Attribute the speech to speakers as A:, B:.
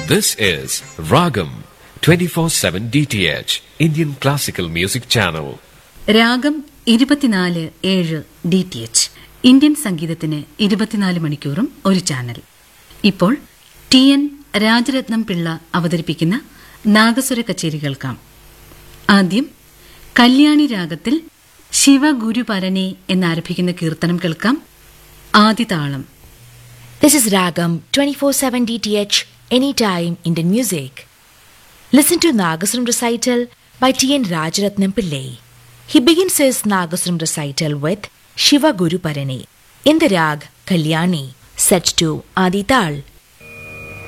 A: This is Ragam 24/7 DTH Indian Classical Music Channel.
B: രാഗം ഇരുപത്തിനാല് ഏഴ് ഡി ടി എച്ച് ഇന്ത്യൻ സംഗീതത്തിന് ഇരുപത്തിനാല് മണിക്കൂറും ഒരു ചാനൽ ഇപ്പോൾ ടി എൻ രാജരത്നം പിള്ള അവതരിപ്പിക്കുന്ന നാഗസ്വര കച്ചേരി കേൾക്കാം ആദ്യം കല്യാണി രാഗത്തിൽ ശിവഗുരുപരണി എന്നാരംഭിക്കുന്ന കീർത്തനം കേൾക്കാം ആദിതാളം
C: This is Ragam 24/7 DTH Anytime Indian Music. Listen to Nagasram recital by T.N. Rajaratnam Pillai. He begins his Nagasram recital with Shiva Guru Parani in the rag Kalyani, set to Adi Tal.